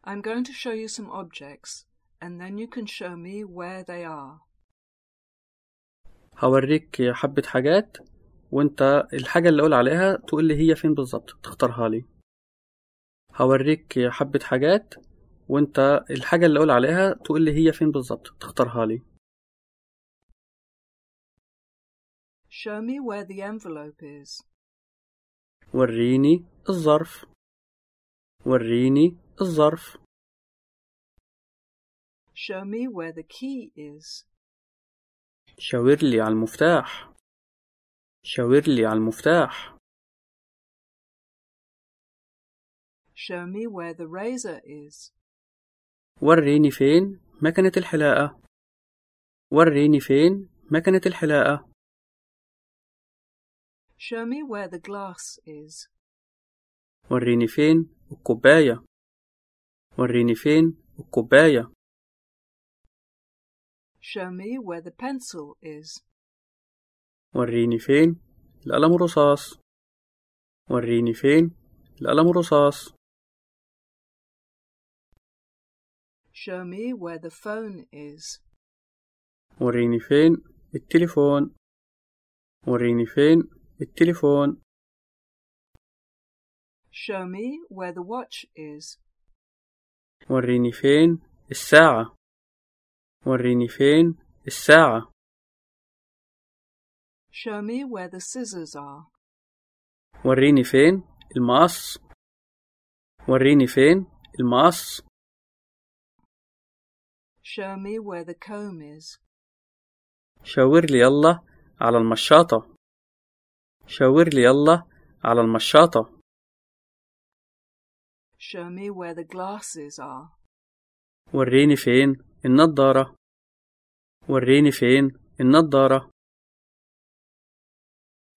I'm going to show you some objects, and then you can show me where they are. هوريك حبة حاجات وانت الحاجة اللي اقول عليها تقول لي هي فين بالظبط تختارها لي هوريك حبة حاجات وانت الحاجة اللي اقول عليها تقول لي هي فين بالظبط تختارها لي Show me where the envelope is. وريني الظرف وريني الظرف Show me where the key is. شاور لي على المفتاح شاور لي على المفتاح Show me where the razor is. وريني فين مكنة الحلاقة وريني فين مكنة الحلاقة Show me where the glass is. وريني فين الكوباية وريني فين الكوباية Show me where the pencil is. وريني فين القلم الرصاص وريني فين القلم الرصاص Show me where the phone is. وريني فين التليفون وريني فين التليفون Show me where the watch is. وريني فين الساعة وريني فين الساعة Show me where the scissors are. وريني فين المقص وريني فين المقص Show me where the comb is. شاور لي يلا على المشاطة شاور لي يلا على المشاطة Show me where the glasses are. وريني فين النضارة وريني فين النضارة